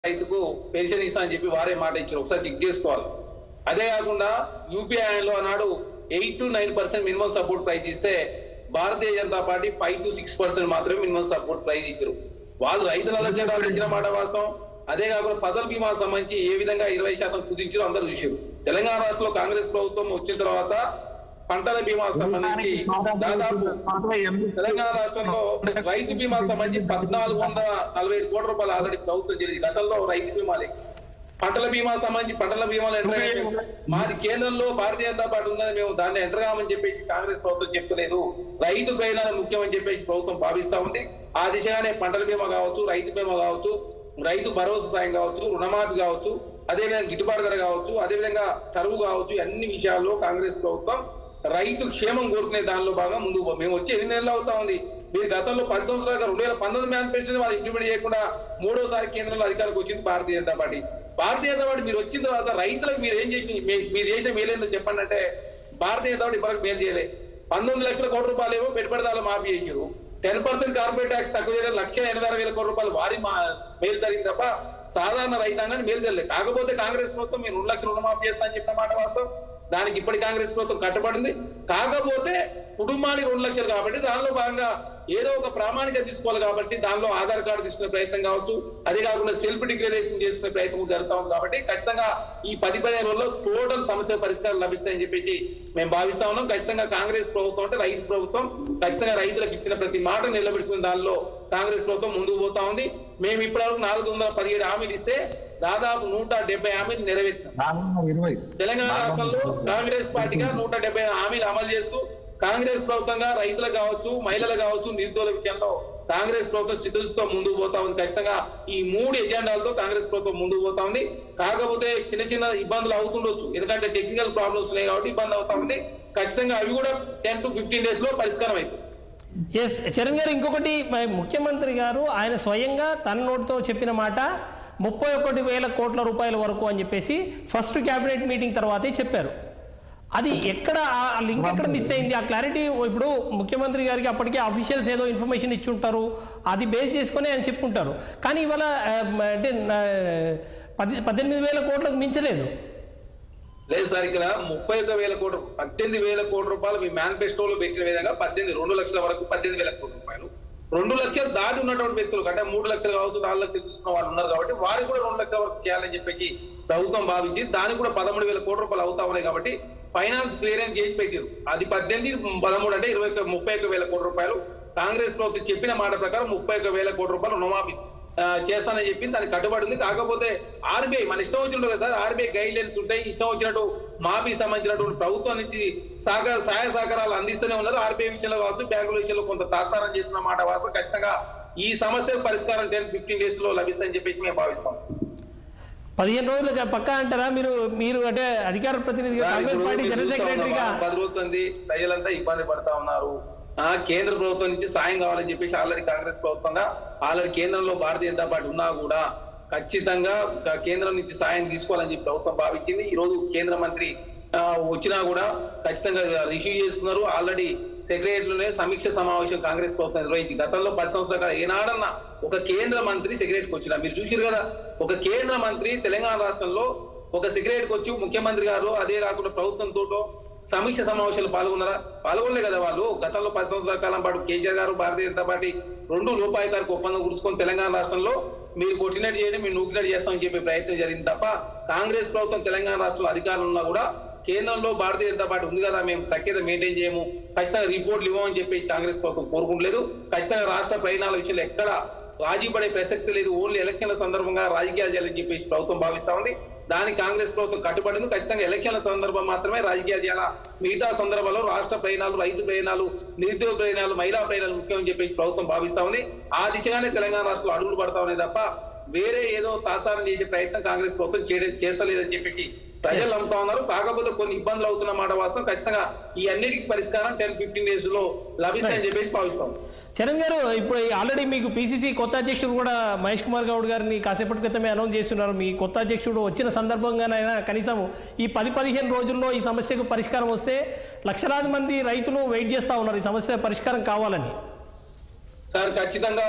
రైతుకు పెన్షన్ ఇస్తా అని చెప్పి వారే మాట ఇచ్చారు ఒకసారి చెక్ చేసుకోవాలి అదే కాకుండా యూపీఐలో అన్నాడు eight to nine percent minimum support price ఇస్తే Bharatiya Janata Party five to six percent మాత్రమే మినిమం సపోర్ట్ ప్రైస్ ఇచ్చారు వాళ్ళు రైతుల చట్టాలు ఇచ్చిన మాట వాస్తవం అదే కాకుండా ఫసల్ బీమా సంబంధించి ఏ విధంగా ఇరవై శాతం కుదించారో అందరూ చూసారు తెలంగాణ రాష్ట్రంలో కాంగ్రెస్ ప్రభుత్వం వచ్చిన తర్వాత పంటల బీమా సంబంధించి దాదాపు తెలంగాణ రాష్ట్రంలో రైతు బీమా సంబంధించి పద్నాలుగు వందల నలభై ఏడు కోట్ల రూపాయలు ఆల్రెడీ ప్రభుత్వం జరిగింది గతంలో రైతు బీమా లేదు పంటల బీమా సంబంధించి పంటల బీమాలు ఎంటర్ అయ్యాయి. మాది కేంద్రంలో భారతీయ జనతా పార్టీ ఉన్నది మేము దాన్ని ఎంటర్ కామని చెప్పేసి కాంగ్రెస్ ప్రభుత్వం చెప్తలేదు రైతు ప్రయోజనాలు ముఖ్యం అని చెప్పేసి ప్రభుత్వం భావిస్తా ఉంది ఆ దిశగానే పంటల బీమా కావచ్చు రైతు బీమా కావచ్చు రైతు భరోసా సాయం కావచ్చు రుణమాఫీ కావచ్చు అదేవిధంగా గిట్టుబాటు ధర కావచ్చు అదేవిధంగా కరువు కావచ్చు అన్ని విషయాల్లో కాంగ్రెస్ ప్రభుత్వం రైతు క్షేమం కోరుకునే దానిలో భాగంగా ముందుకు పో- మేము వచ్చి ఎనిమిది నెలలు అవుతా ఉంది మీరు గతంలో పది సంవత్సరాలుగా రెండు వేల పంతొమ్మిది మేనిఫెస్టోని వాళ్ళు ఇంప్లిమెంట్ చేయకుండా మూడోసారి కేంద్రంలో అధికారికి వచ్చింది భారతీయ జనతా పార్టీ భారతీయ జనతా పార్టీ మీరు వచ్చిన తర్వాత రైతులకు మీరు ఏం చేసి మీ- మీరు చేసిన మేలేందో చెప్పండి అంటే భారతీయ జనతా పార్టీ ఇప్పటికి మేలు చేయలే పంతొమ్మిది లక్షల కోట్ల రూపాయలు ఏమో పెట్టుబడిదారులు మాఫీ చేసారు టెన్ పర్సెంట్ కార్పొరేట్ ట్యాక్స్ తక్కువ చేయడం లక్ష ఎనభై ఆరు వేల కోట్ల రూపాయలు వారి మా మేలు జరిగింది తప్ప సాధారణ రైతాంగాన్ని మేలు జరగలేదు కాకపోతే కాంగ్రెస్ ప్రభుత్వం మీరు రెండు లక్షల రుణమాఫీ చేస్తా అని చెప్పిన మాట వాస్తవం దానికి ఇప్పటి కాంగ్రెస్ ప్రభుత్వం కట్టుబడింది కాకపోతే కుటుంబానికి రెండు లక్షలు కాబట్టి దానిలో భాగంగా ఏదో ఒక ప్రామాణికత తీసుకోవాలి కాబట్టి దానిలో ఆధార్ కార్డు తీసుకునే ప్రయత్నం కావచ్చు అదే కాకుండా సెల్ఫ్ డిక్లరేషన్ చేసుకునే ప్రయత్నం జరుగుతా ఉంది కాబట్టి ఖచ్చితంగా ఈ పది పదిహేను రోజుల్లో టోటల్ సమస్య పరిష్కారం లభిస్తాయని చెప్పేసి మేము భావిస్తా ఉన్నాం ఖచ్చితంగా కాంగ్రెస్ ప్రభుత్వం అంటే రైతు ప్రభుత్వం ఖచ్చితంగా రైతులకు ఇచ్చిన ప్రతి మాట నిలబెట్టుకునే దానిలో కాంగ్రెస్ ప్రభుత్వం ముందుకు పోతా ఉంది మేము ఇప్పటివరకు నాలుగు వందల పదిహేడు హామీలు ఇస్తే దాదాపు నూట డెబ్బై హామీలు నెరవేర్చాం నాలుగు ఇరవై తెలంగాణ రాష్ట్రంలో కాంగ్రెస్ పార్టీగా నూట డెబ్బై హామీలు అమలు చేస్తూ కాంగ్రెస్ ప్రభుత్వంగా రైతులకు కావచ్చు మహిళలు కావచ్చు నిరుద్యోగుల విషయంలో కాంగ్రెస్ ప్రభుత్వం సిద్ధులతో ముందుకు పోతా ఉంది ఖచ్చితంగా ఈ మూడు ఎజెండాలతో కాంగ్రెస్ ప్రభుత్వం ముందుకు పోతా ఉంది కాకపోతే చిన్న చిన్న ఇబ్బందులు అవుతుండొచ్చు ఎందుకంటే టెక్నికల్ ప్రాబ్లమ్స్ ఉన్నాయి కాబట్టి ఇబ్బంది అవుతా ఉంది ఖచ్చితంగా అవి కూడా టెన్ టు ఫిఫ్టీన్ డేస్ లో పరిష్కారం అవుతుంది ఎస్ చరణ్ గారు ఇంకొకటి మరి ముఖ్యమంత్రి గారు ఆయన స్వయంగా తన నోటితో చెప్పిన మాట ముప్పై ఒకటి వేల కోట్ల రూపాయల వరకు అని చెప్పేసి ఫస్ట్ క్యాబినెట్ మీటింగ్ తర్వాతే చెప్పారు అది ఎక్కడ ఆ లింక్ ఎక్కడ మిస్ అయింది ఆ క్లారిటీ ఇప్పుడు ముఖ్యమంత్రి గారికి అప్పటికే అఫీషియల్స్ ఏదో ఇన్ఫర్మేషన్ ఇచ్చి ఉంటారు అది బేస్ చేసుకొని ఆయన చెప్పుకుంటారు కానీ ఇవాళ ఆ, అంటే ఆ, పది పద్దెనిమిది వేల కోట్లకు మించలేదు లేదు సార్ ఇక్కడ ముప్పై ఒక వేల కోట్ల పద్దెనిమిది వేల కోట్ల రూపాయలు మీ మేనిఫెస్టోలో పెట్టిన విధంగా పద్దెనిమిది రెండు లక్షల వరకు పద్దెనిమిది వేల కోట్ల రూపాయలు రెండు లక్షలు దాటి ఉన్నటువంటి వ్యక్తులు అంటే మూడు లక్షలు కావచ్చు నాలుగు లక్షలు తీసుకున్న వాళ్ళు ఉన్నారు కాబట్టి వారికి కూడా రెండు లక్షల వరకు చేయాలని చెప్పేసి ప్రభుత్వం భావించి దానికి కూడా పదమూడు వేల కోట్ల రూపాయలు అవుతా ఉన్నాయి కాబట్టి ఫైనాన్స్ క్లియరెన్స్ చేసి పెట్టారు అది పద్దెనిమిది పదమూడు అంటే ఇరవై ఒక్క ముప్పై ఒక్క వేల కోట్ల రూపాయలు కాంగ్రెస్ ప్రభుత్వం చెప్పిన మాట ప్రకారం ముప్పై ఒక్క వేల కోట్ల రూపాయలు రుణమాఫీ ఆ, చేస్తానని చెప్పింది దానికి కట్టుబడి ఉంది కాకపోతే ఆర్బీఐ మన ఇష్టం వచ్చినట్టు కదా సార్ ఆర్బీఐ గైడ్ లైన్స్ ఉంటాయి ఇష్టం వచ్చినట్టు మాఫీ సంబంధించినటువంటి ప్రభుత్వం నుంచి సహకార సహాయ సహకారాలు అందిస్తూనే ఉన్నారు ఆర్బీఐ విషయంలో కావచ్చు బ్యాంకుల విషయంలో కొంత తాత్సారం చేసిన మాట వాస్తవం ఖచ్చితంగా ఈ సమస్య పరిష్కారం టెన్ ఫిఫ్టీన్ డేస్ లో లభిస్తుందని చెప్పేసి మేము భావిస్తాం పదిహేను రోజులు పక్కా అంటారా మీరు మీరు అంటే అధికార ప్రతినిధిగా సార్, కాంగ్రెస్ ఇప్పుడు పార్టీ మీరు జనరల్ చూస్తా సెక్రటరీగా ఉన్నారు, పది రోజులుంది ప్రజలంతా ఇబ్బంది పడతా ఉన్నారు ఆ కేంద్ర ప్రభుత్వం నుంచి సాయం కావాలని చెప్పేసి ఆల్రెడీ కాంగ్రెస్ ప్రభుత్వంగా ఆల్రెడీ కేంద్రంలో భారతీయ జనతా పార్టీ ఉన్నా కూడా ఖచ్చితంగా క- కేంద్రం నుంచి సాయం తీసుకోవాలని చెప్పి ప్రభుత్వం భావించింది ఈ రోజు కేంద్ర మంత్రి ఆ, వచ్చినా కూడా ఖచ్చితంగా రిసీవ్ చేసుకున్నారు ఆల్రెడీ సెక్రటరీలోనే సమీక్ష సమావేశం కాంగ్రెస్ ప్రభుత్వం నిర్వహించి గతంలో పది సంవత్సరాల కాలం ఏనాడన్నా ఒక కేంద్ర మంత్రి సెక్రటరీకి వచ్చిన మీరు చూసారు కదా ఒక కేంద్ర మంత్రి తెలంగాణ రాష్ట్రంలో ఒక సెక్రటరీకి వచ్చి ముఖ్యమంత్రి గారు అదే కాకుండా ప్రభుత్వంతో సమీక్ష సమావేశాలు పాల్గొన్నారా పాల్గొనలే కదా వాళ్ళు గతంలో పది సంవత్సరాల కాలం పాటు కేసీఆర్ గారు భారతీయ జనతా పార్టీ రెండు రూపాయికారికి ఒప్పందం కూర్చుకొని తెలంగాణ రాష్ట్రంలో మీరు కొట్టినట్టు చేయండి మీరు నూకినట్టు చేస్తామని చెప్పే ప్రయత్నం జరిగింది తప్ప కాంగ్రెస్ ప్రభుత్వం తెలంగాణ రాష్ట్రంలో అధికారులు ఉన్నా కూడా కేంద్రంలో భారతీయ జనతా పార్టీ ఉంది కదా మేము సఖ్యత మెయింటైన్ చేయము ఖచ్చితంగా రిపోర్ట్లు ఇవ్వమని చెప్పేసి కాంగ్రెస్ ప్రభుత్వం కోరుకుంటలేదు ఖచ్చితంగా రాష్ట్ర ప్రయాణాల విషయంలో ఎక్కడ రాజీ పడే ప్రసక్తి లేదు ఓన్లీ ఎలక్షన్ల సందర్భంగా రాజకీయాలు చేయాలని చెప్పేసి ప్రభుత్వం భావిస్తా ఉంది దానికి కాంగ్రెస్ ప్రభుత్వం కట్టుబడింది ఖచ్చితంగా ఎలక్షన్ల సందర్భం మాత్రమే రాజకీయాలు చేయాలా మిగతా సందర్భాల్లో రాష్ట్ర ప్రయాణాలు రైతు ప్రయాణాలు నిరుద్యోగ ప్రయాణాలు మహిళా ప్రయాణాలు ముఖ్యమని చెప్పేసి ప్రభుత్వం భావిస్తా ఉంది ఆ దిశగానే తెలంగాణ రాష్ట్రంలో అడుగులు పడతా ఉన్నాయి తప్ప వేరే ఏదో తాత్సారం చేసే ప్రయత్నం కాంగ్రెస్ ప్రభుత్వం చేయడం చేస్తలేదని చెప్పేసి ప్రజలు నమ్ముతా ఉన్నారు కాకపోతే కొన్ని ఇబ్బందులు అవుతున్న మాట వాస్తవం ఖచ్చితంగా ఈ అన్నిటికీ పరిష్కారం టెన్ ఫిఫ్టీన్ డేస్ లో లభిస్తాయని చెప్పేసి భావిస్తాం చరణ్ గారు ఇప్పుడు ఆల్రెడీ మీకు పీసీసీ కొత్త అధ్యక్షుడు కూడా మహేష్ కుమార్ గౌడ్ గారిని కాసేపటి క్రితమే అనౌన్స్ చేస్తున్నారు మీ కొత్త అధ్యక్షుడు వచ్చిన సందర్భంగానైనా కనీసం ఈ పది పదిహేను రోజుల్లో ఈ సమస్యకు పరిష్కారం వస్తే లక్షలాది మంది రైతులు వెయిట్ చేస్తూ ఉన్నారు ఈ సమస్య పరిష్కారం కావాలని సార్ ఖచ్చితంగా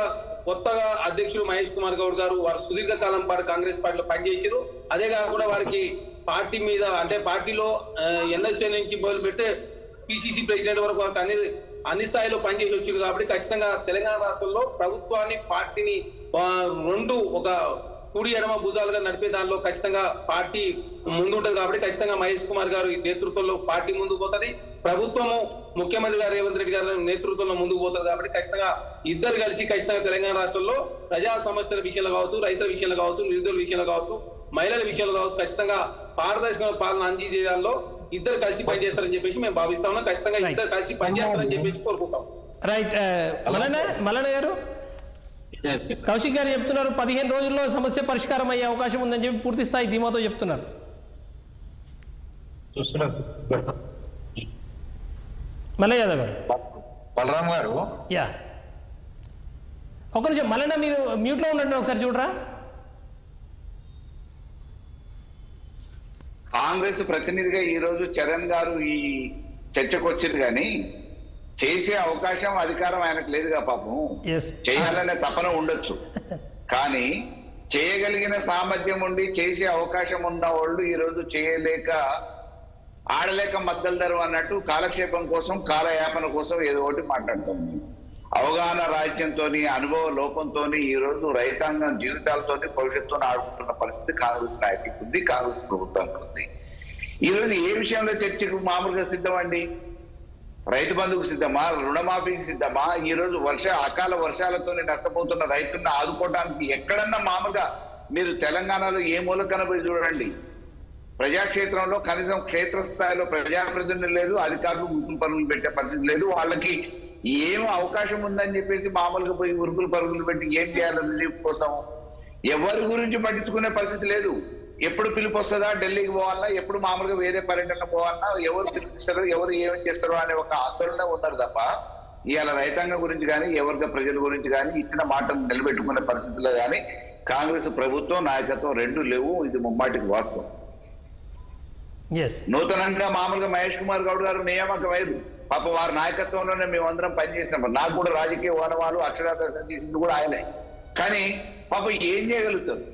కొత్తగా అధ్యక్షుడు మహేష్ కుమార్ గౌడ్ గారు వారు సుదీర్ఘ కాలం పాటు కాంగ్రెస్ పార్టీలో పనిచేసారు అదే కాకుండా వారికి పార్టీ మీద అంటే పార్టీలో ఎన్ఎస్ఏ నుంచి మొదలు పెడితే పిసిసి ప్రెసిడెంట్ వరకు వారికి అన్ని అన్ని స్థాయిలో పనిచేసి వచ్చారు కాబట్టి ఖచ్చితంగా తెలంగాణ రాష్ట్రంలో ప్రభుత్వాన్ని పార్టీని ఆ, రెండు ఒక కుడి ఎడమ భుజాలుగా నడిపే దానిలో ఖచ్చితంగా పార్టీ ముందుంటది కాబట్టి ఖచ్చితంగా మహేష్ కుమార్ గారు నేతృత్వంలో పార్టీ ముందుకు పోతుంది ప్రభుత్వము ముఖ్యమంత్రి గారు రేవంత్ రెడ్డి గారి నేతృత్వంలో ముందుకు పోతుంది కాబట్టి ఖచ్చితంగా ఇద్దరు కలిసి ఖచ్చితంగా తెలంగాణ రాష్ట్రంలో ప్రజా సమస్యల విషయంలో కావచ్చు రైతుల విషయంలో కావచ్చు నిరుద్యోగుల విషయంలో కావచ్చు మహిళల విషయంలో కావచ్చు ఖచ్చితంగా పారదర్శక పాలన అందించేదాల్లో ఇద్దరు కలిసి పనిచేస్తారని చెప్పేసి మేము భావిస్తా ఉన్నాం ఖచ్చితంగా ఇద్దరు కలిసి పనిచేస్తారని చెప్పేసి కోరుకుంటాం రైట్ మలన మలన గారు కౌశిక్ గారు చెప్తున్నారు పదిహేను రోజుల్లో సమస్య పరిష్కారం అయ్యే అవకాశం ఉందని చెప్పి పూర్తి స్థాయి ధీమాతో చెప్తున్నారు చూస్తున్నారు మల్ల యాదవ్ గారు బలరాం గారు యా ఒక నిమిషం మల్లన్న మీరు మ్యూట్లో ఉండండి ఒకసారి చూడరా కాంగ్రెస్ ప్రతినిధిగా ఈ రోజు చరణ్ గారు ఈ చర్చకు వచ్చింది కానీ చేసే అవకాశం అధికారం ఆయనకు లేదుగా పాపం ఎస్ చేయాలనే తపన ఉండొచ్చు కానీ చేయగలిగిన సామర్థ్యం ఉండి చేసే అవకాశం ఉన్న వాళ్ళు ఈ రోజు చేయలేక ఆడలేక మద్దలు అన్నట్టు కాలక్షేపం కోసం కాలయాపన కోసం ఏదో ఒకటి మాట్లాడుతుంది అవగాహన రాహిత్యంతో అనుభవ లోపంతో ఈ రోజు రైతాంగం జీవితాలతో భవిష్యత్తుతో ఆడుకుంటున్న పరిస్థితి కాంగ్రెస్ నాయకులకు ఉంది కాంగ్రెస్ ప్రభుత్వానికి ఉంది ఈ రోజు ఏ విషయంలో చర్చకు మామూలుగా సిద్ధమండి రైతు బంధుకు సిద్ధమా రుణమాఫీకి సిద్ధమా ఈ రోజు వర్ష అకాల వర్షాలతో నష్టపోతున్న రైతులను ఆదుకోవడానికి ఎక్కడన్నా మామూలుగా మీరు తెలంగాణలో ఏ మూలకన పోయి చూడండి ప్రజాక్షేత్రంలో కనీసం క్షేత్రస్థాయిలో ప్రజాప్రతినిధులు లేదు అధికారులు ఉరుకులు పరుగులు పెట్టే పరిస్థితి లేదు వాళ్ళకి ఏం అవకాశం ఉందని చెప్పేసి మామూలుగా పోయి ఉరుకులు పరుగులు పెట్టి ఏం చేయాలి రిలీఫ్ కోసం ఎవరి గురించి పట్టించుకునే పరిస్థితి లేదు ఎప్పుడు పిలుపు వస్తుందా ఢిల్లీకి పోవాలన్నా ఎప్పుడు మామూలుగా వేరే పర్యటన పోవాలన్నా ఎవరు పిలిపిస్తారు ఎవరు ఏమేం చేస్తారు అనే ఒక ఆందోళన ఉన్నారు తప్ప ఇవాళ రైతాంగం గురించి కానీ ఎవరికి ప్రజల గురించి కానీ ఇచ్చిన మాటలు నిలబెట్టుకునే పరిస్థితిలో కానీ కాంగ్రెస్ ప్రభుత్వం నాయకత్వం రెండు లేవు ఇది ముమ్మాటికి వాస్తవం ఎస్ నూతనంగా మామూలుగా మహేష్ కుమార్ గౌడ్ గారు నియామకం అయ్యారు పాప వారి నాయకత్వంలోనే మేమందరం పనిచేసినాం నాకు కూడా రాజకీయ వనవాలు అక్షరాభ్యాసం చేసింది కూడా ఆయనే కానీ పాప ఏం చేయగలుగుతారు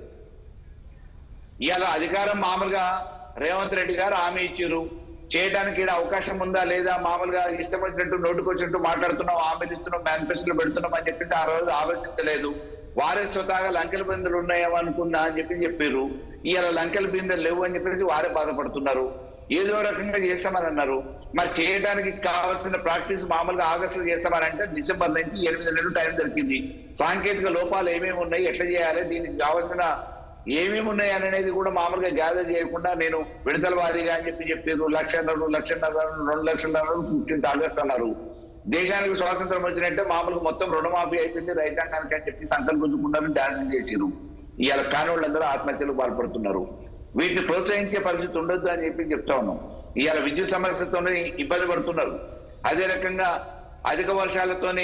ఇవాళ అధికారం మామూలుగా రేవంత్ రెడ్డి గారు హామీ ఇచ్చారు చేయడానికి ఈడ అవకాశం ఉందా లేదా మామూలుగా ఇష్టం వచ్చినట్టు నోటుకొచ్చినట్టు మాట్లాడుతున్నాం హామీలు ఇస్తున్నాం మేనిఫెస్టోలు పెడుతున్నాం అని చెప్పేసి ఆ రోజు ఆలోచించలేదు వారే స్వతహాగా లంకెల బిందెలు ఉన్నాయేమో అనుకున్నా అని చెప్పి చెప్పారు ఇవాళ లంకెల బిందెలు లేవు అని చెప్పేసి వారే బాధపడుతున్నారు ఏదో రకంగా చేస్తామని అన్నారు మరి చేయడానికి కావాల్సిన ప్రాక్టీస్ మామూలుగా ఆగస్టులో చేస్తామని అంటే డిసెంబర్ నుంచి ఎనిమిది నెలలు టైం దొరికింది సాంకేతిక లోపాలు ఏమేమి ఉన్నాయి ఎట్లా చేయాలి దీనికి కావాల్సిన ఏమేమి ఉన్నాయి అనేది కూడా మామూలుగా గ్యాదర్ చేయకుండా నేను విడతల వారీగా అని చెప్పి చెప్పారు లక్షన్నర లక్షన్నర రెండు లక్షన్నర ఫిఫ్టీన్త్ ఆగస్ట్ అన్నారు దేశానికి స్వాతంత్రం వచ్చినట్టే మామూలుగా మొత్తం రుణమాఫీ అయిపోయింది రైతాంగానికి అని చెప్పి సంకల్పించుకున్నారు డాన్స్ చేసారు ఇవాళ కాని వాళ్ళందరూ ఆత్మహత్యలు పాల్పడుతున్నారు వీటిని ప్రోత్సహించే పరిస్థితి ఉండొద్దు అని చెప్పి చెప్తా ఉన్నాం ఇవాళ విద్యుత్ సమస్యతోనే ఇబ్బంది పడుతున్నారు అదే రకంగా అధిక వర్షాలతోని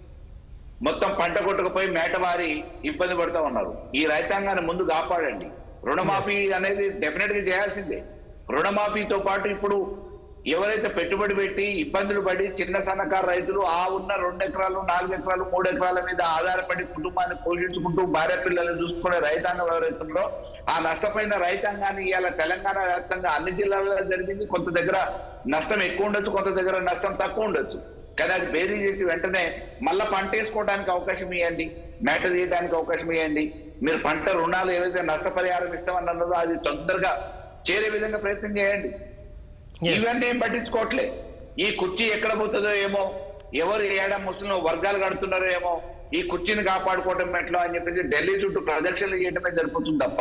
మొత్తం పంట కొట్టుకుపోయి మేటవారి ఇబ్బంది పడుతూ ఉన్నారు ఈ రైతాంగాన్ని ముందు కాపాడండి రుణమాఫీ అనేది డెఫినెట్ గా చేయాల్సిందే రుణమాఫీతో పాటు ఇప్పుడు ఎవరైతే పెట్టుబడి పెట్టి ఇబ్బందులు పడి చిన్న సన్నకారు రైతులు ఆ ఉన్న రెండు ఎకరాలు నాలుగు ఎకరాలు మూడు ఎకరాల మీద ఆధారపడి కుటుంబాన్ని పోషించుకుంటూ భార్య పిల్లల్ని చూసుకునే రైతాంగం ఎవరైతుందో ఆ నష్టపోయిన రైతాంగాన్ని ఇవాళ తెలంగాణ వ్యాప్తంగా అన్ని జిల్లాలలో జరిగింది కొంత దగ్గర నష్టం ఎక్కువ ఉండొచ్చు కొంత దగ్గర నష్టం తక్కువ ఉండొచ్చు కానీ అది బేరీ చేసి వెంటనే మళ్ళా పంట వేసుకోవడానికి అవకాశం ఇవ్వండి మేట తీయడానికి అవకాశం ఇవ్వండి మీరు పంట రుణాలు ఏవైతే నష్టపరిహారం ఇస్తామన్నారో అది తొందరగా చేరే విధంగా ప్రయత్నం చేయండి Yes. ఇవన్నీ ఏం పట్టించుకోవట్లే ఈ కుర్చీ ఎక్కడ పోతుందో ఏమో ఎవరు ఏడ ముస్లిం వర్గాలు కడుతున్నారో ఏమో ఈ కుర్చీని కాపాడుకోవడం ఎట్లా అని చెప్పేసి ఢిల్లీ చుట్టూ ప్రదక్షిణలు చేయడమే జరుగుతుంది తప్ప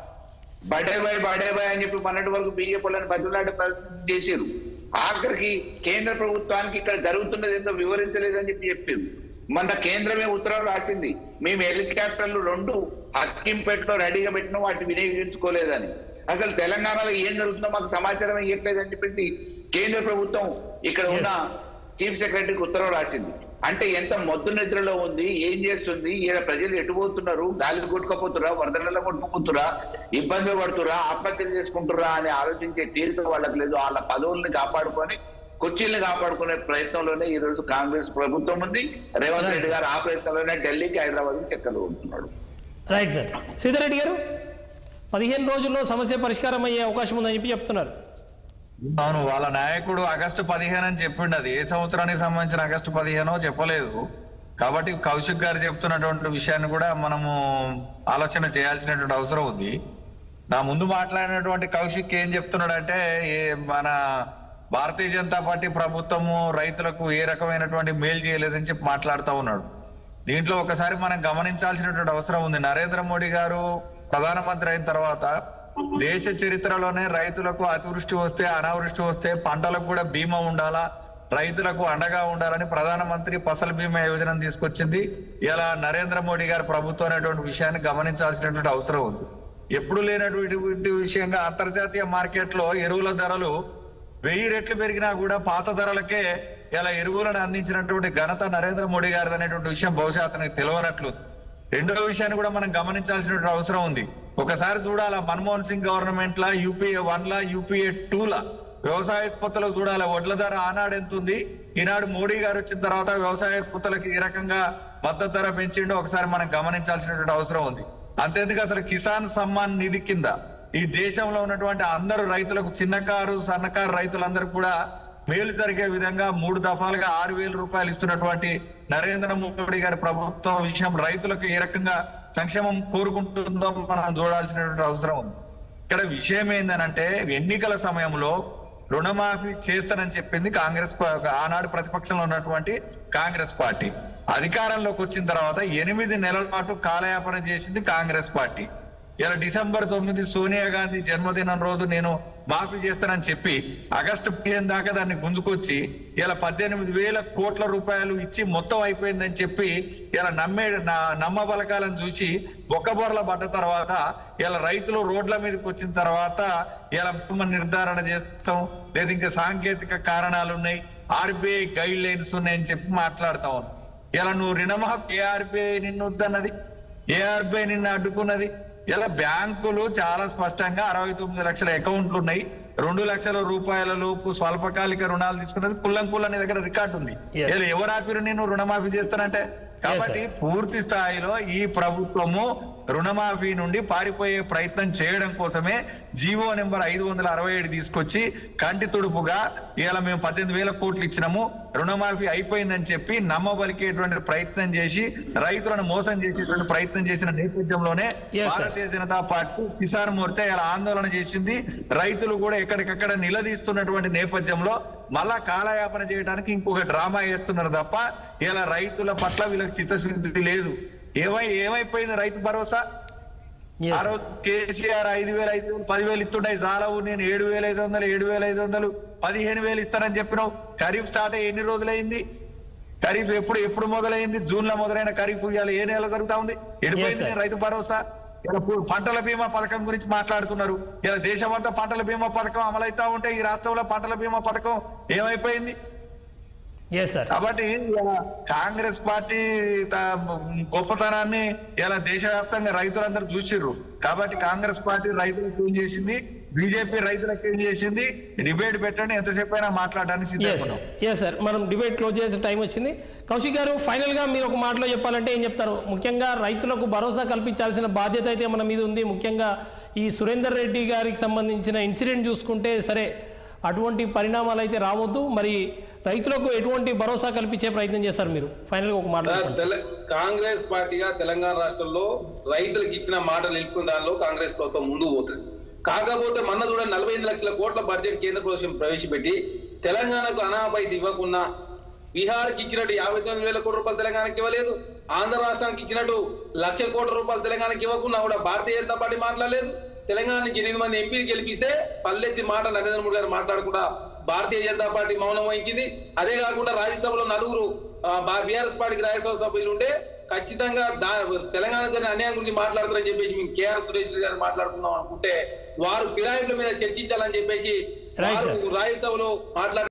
బడే బాయ్ బడే బాయ్ అని చెప్పి మొన్నటి వరకు బీజేపీ వాళ్ళని బదులాడే పరిస్థితి చేశారు ఆఖరికి కేంద్ర ప్రభుత్వానికి ఇక్కడ జరుగుతున్నది ఏందో వివరించలేదని చెప్పి చెప్పారు మొన్న కేంద్రమే ఉత్తర్వులు రాసింది మేము హెలికాప్టర్లు రెండు హక్కింపేటలో రెడీగా పెట్టినా వాటిని వినియోగించుకోలేదని అసలు తెలంగాణలో ఏం జరుగుతుందో మాకు సమాచారం ఇవ్వట్లేదని చెప్పేసి కేంద్ర ప్రభుత్వం ఇక్కడ ఉన్న చీఫ్ సెక్రటరీకి ఉత్తర్వు రాసింది అంటే ఎంత మొద్దు నిద్రలో ఉంది ఏం చేస్తుంది ఈయన ప్రజలు ఎటుపోతున్నారు గాలి కొట్టుకపోతురా వరదలలో కొట్టుకుపోతురా ఇబ్బందులు పడుతురా ఆత్మహత్యలు చేసుకుంటురా అని ఆలోచించే తీరిక వాళ్ళకి లేదు వాళ్ళ పదవుల్ని కాపాడుకొని కుర్చీల్ని కాపాడుకునే ప్రయత్నంలోనే ఈ రోజు కాంగ్రెస్ ప్రభుత్వం ఉంది రేవంత్ రెడ్డి గారు ఆ ప్రయత్నంలోనే ఢిల్లీకి హైదరాబాద్ చక్కర్లు ఉంటున్నాడు రైట్ సార్ సీతారెడ్డి గారు పదిహేను రోజుల్లో సమస్య పరిష్కారం అయ్యే అవకాశం ఉందని చెప్పి చెప్తున్నారు అవును వాళ్ళ నాయకుడు ఆగస్టు పదిహేను అని చెప్పిండు అది ఏ సంవత్సరానికి సంబంధించిన ఆగస్టు పదిహేనో చెప్పలేదు కాబట్టి కౌశిక్ గారు చెప్తున్నటువంటి విషయాన్ని కూడా మనము ఆలోచన చేయాల్సినటువంటి అవసరం ఉంది నా ముందు మాట్లాడినటువంటి కౌశిక్ ఏం చెప్తున్నాడంటే ఏ మన భారతీయ జనతా పార్టీ ప్రభుత్వము రైతులకు ఏ రకమైనటువంటి మేలు చేయలేదని చెప్పి మాట్లాడుతూ ఉన్నాడు దీంట్లో ఒకసారి మనం గమనించాల్సినటువంటి అవసరం ఉంది నరేంద్ర మోడీ గారు ప్రధానమంత్రి అయిన తర్వాత దేశ చరిత్రలోనే రైతులకు అతివృష్టి వస్తే అనావృష్టి వస్తే పంటలకు కూడా బీమా ఉండాలా రైతులకు అండగా ఉండాలని ప్రధానమంత్రి ఫసల్ బీమా యోజన తీసుకొచ్చింది ఇలా నరేంద్ర మోడీ గారి ప్రభుత్వం అనేటువంటి విషయాన్ని గమనించాల్సినటువంటి అవసరం ఉంది ఎప్పుడు లేనటువంటి విషయంగా అంతర్జాతీయ మార్కెట్ లో ఎరువుల ధరలు వెయ్యి రెట్లు పెరిగినా కూడా పాత ధరలకే ఇలా ఎరువులను అందించినటువంటి ఘనత నరేంద్ర మోడీ గారిది అనేటువంటి విషయం బహుశా అతనికి తెలియనట్లు రెండో విషయాన్ని కూడా మనం గమనించాల్సినటువంటి అవసరం ఉంది ఒకసారి చూడాలా మన్మోహన్ సింగ్ గవర్నమెంట్ లా యూపీఏ వన్ లా యూపీఏ టూ లా వ్యవసాయ ఉత్పత్తులకు చూడాలి వడ్ల ధర ఆనాడు ఎంత ఉంది ఈనాడు మోడీ గారు వచ్చిన తర్వాత వ్యవసాయ ఉత్పత్తులకు ఏ రకంగా మద్దతు ధర పెంచిండో ఒకసారి మనం గమనించాల్సినటువంటి అవసరం ఉంది అంతేందుకు అసలు కిసాన్ సమ్మాన్ నిధి కింద ఈ దేశంలో ఉన్నటువంటి అందరు రైతులకు చిన్నకారు సన్నకారు రైతులందరూ కూడా మేలు జరిగే విధంగా మూడు దఫాలుగా ఆరు వేల రూపాయలు ఇస్తున్నటువంటి నరేంద్ర మోడీ గారి ప్రభుత్వం విషయం రైతులకు ఏ రకంగా సంక్షేమం కోరుకుంటుందో మనం చూడాల్సినటువంటి అవసరం ఉంది ఇక్కడ విషయం ఏందనంటే ఎన్నికల సమయంలో రుణమాఫీ చేస్తానని చెప్పింది కాంగ్రెస్ పా- ఆనాడు ప్రతిపక్షంలో ఉన్నటువంటి కాంగ్రెస్ పార్టీ అధికారంలోకి వచ్చిన తర్వాత ఎనిమిది నెలల పాటు కాలయాపన చేసింది కాంగ్రెస్ పార్టీ ఇలా డిసెంబర్ తొమ్మిది సోనియా గాంధీ జన్మదినం రోజు నేను మాఫీ చేస్తానని చెప్పి ఆగస్టు పదిహేను దాకా దాన్ని గుంజుకొచ్చి ఇలా పద్దెనిమిది వేల కోట్ల రూపాయలు ఇచ్చి మొత్తం అయిపోయిందని చెప్పి ఇలా నమ్మే నా- నమ్మ బలకాలను చూసి బొక్కబొరల పడ్డ తర్వాత ఇలా రైతులు రోడ్ల మీదకి వచ్చిన తర్వాత ఇలా మనం నిర్ధారణ చేస్తాం లేదా ఇంకా సాంకేతిక కారణాలు ఉన్నాయి ఆర్బీఐ గైడ్ లైన్స్ ఉన్నాయని చెప్పి మాట్లాడుతా ఉన్నాం ఇలా నువ్వు రుణమాఫీ ఏ ఆర్బీఐ నిన్ను వద్దన్నది ఏ ఆర్బీఐ నిన్ను అడ్డుకున్నది ఇలా బ్యాంకులు చాలా స్పష్టంగా అరవై తొమ్మిది లక్షల అకౌంట్లు ఉన్నాయి రెండు లక్షల రూపాయల లోపు స్వల్పకాలిక రుణాలు తీసుకున్నది కుల్లం కుల్లం నీ దగ్గర రికార్డు ఉంది Yes. ఇలా ఎవరు ఆపిరు నేను రుణమాఫీ చేస్తానంటే కాబట్టి పూర్తి స్థాయిలో ఈ ప్రభుత్వము రుణమాఫీ నుండి పారిపోయే ప్రయత్నం చేయడం కోసమే జీవో నెంబర్ ఐదు వందల అరవై ఏడు తీసుకొచ్చి కంటి తుడుపుగా ఇలా మేము పద్దెనిమిది వేల కోట్లు ఇచ్చినాము రుణమాఫీ అయిపోయిందని చెప్పి నమ్మబలికేటువంటి ప్రయత్నం చేసి రైతులను మోసం చేసేటువంటి ప్రయత్నం చేసిన నేపథ్యంలోనే Yes, sir. భారతీయ జనతా పార్టీ కిసాన్ మోర్చా ఇలా ఆందోళన చేసింది రైతులు కూడా ఎక్కడికక్కడ నిలదీస్తున్నటువంటి నేపథ్యంలో మళ్ళా కాలయాపన చేయడానికి ఇంకొక డ్రామా వేస్తున్నారు తప్ప ఇలా రైతుల పట్ల వీళ్ళకి చిత్తశుద్ధి లేదు ఏమై ఏమైపోయింది రైతు భరోసా Yes, ఆ sir. రోజు కేసీఆర్ ఐదు వేల ఐదు వేలు పదివేలు ఇస్తుంటాయి చాలవు నేను ఏడు వేల ఐదు వందలు ఏడు వేల ఐదు వందలు పదిహేను వేలు ఇస్తానని చెప్పినావు ఖరీఫ్ స్టార్ట్ అయ్యి ఎన్ని రోజులైంది ఖరీఫ్ ఎప్పుడు ఎప్పుడు మొదలైంది జూన్ లో మొదలైన ఖరీఫ్ ఇవాళ ఏ నెల జరుగుతా ఉంది ఎడిపోయింది sir. నేను రైతు భరోసా ఇలా పు- పంటల బీమా పథకం గురించి మాట్లాడుతున్నారు ఇలా దేశమంతా పంటల బీమా పథకం అమలైతా ఉంటే ఈ రాష్ట్రంలో పంటల బీమా పథకం ఏమైపోయింది ఎస్ సార్ కాబట్టి ఇలా కాంగ్రెస్ పార్టీ త- గొప్పతనాన్ని ఇలా దేశవ్యాప్తంగా రైతులందరూ చూసిర్రు కాబట్టి కాంగ్రెస్ పార్టీ రైతులకు ఏం చేసింది బీజేపీ రైతులకు ఏం చేసింది డిబేట్ పెట్టండి ఎంతసేపు అయినా మాట్లాడడానికి ఎస్ సిద్ధంగా సార్ ఎస్ సార్ మనం డిబేట్ క్లోజ్ చేసే టైం వచ్చింది కౌశిక్ గారు ఫైనల్గా మీరు ఒక మాటలో చెప్పాలంటే ఏం చెప్తారు ముఖ్యంగా రైతులకు భరోసా కల్పించాల్సిన బాధ్యత అయితే మన మీద ఉంది ముఖ్యంగా ఈ సురేందర్ రెడ్డి గారికి సంబంధించిన ఇన్సిడెంట్ చూసుకుంటే సరే అటువంటి పరిణామాలు అయితే రావద్దు మరి రైతులకు ఎటువంటి భరోసా కల్పించే ప్రయత్నం చేస్తారు మీరు ఫైనల్గా ఒక మాట సార్, చెప్పండి. తెల- కాంగ్రెస్ పార్టీగా తెలంగాణ రాష్ట్రంలో రైతులకు ఇచ్చిన మాట నిలుపుకున్న దానిలో కాంగ్రెస్ ప్రభుత్వం ముందుకు పోతుంది కాకపోతే మొన్న కూడా నలభై ఎనిమిది లక్షల కోట్ల బడ్జెట్ కేంద్ర ప్రభుత్వం ప్రవేశపెట్టి తెలంగాణకు అనా పైస ఇవ్వకున్నా బీహార్కి ఇచ్చినట్టు యాభై తొమ్మిది వేల కోట్ల రూపాయలు తెలంగాణకి ఇవ్వలేదు ఆంధ్ర రాష్ట్రానికి ఇచ్చినట్టు లక్ష కోట్ల రూపాయలు తెలంగాణకి ఇవ్వకున్నా కూడా భారతీయ జనతా పార్టీ మాట్లాడలేదు తెలంగాణ నుంచి ఎనిమిది మంది ఎంపీలు గెలిపిస్తే పల్లెత్తి మాట నరేంద్ర మోడీ గారు మాట్లాడకుండా భారతీయ జనతా పార్టీ మౌనం వహించింది అదే కాకుండా రాజ్యసభలో నలుగురు బీఆర్ఎస్ పార్టీకి రాజ్యసభ సభ్యులు ఉంటే ఖచ్చితంగా దా తెలంగాణ జరిగిన అన్యాయం గురించి మాట్లాడతారని చెప్పేసి మేము కేఆర్ సురేష్ రెడ్డి గారు మాట్లాడుకుందాం అనుకుంటే వారు ఫిరాయింపుల మీద చర్చించాలని చెప్పేసి Right, sir. వారు రాజ్యసభలో మాట్లాడి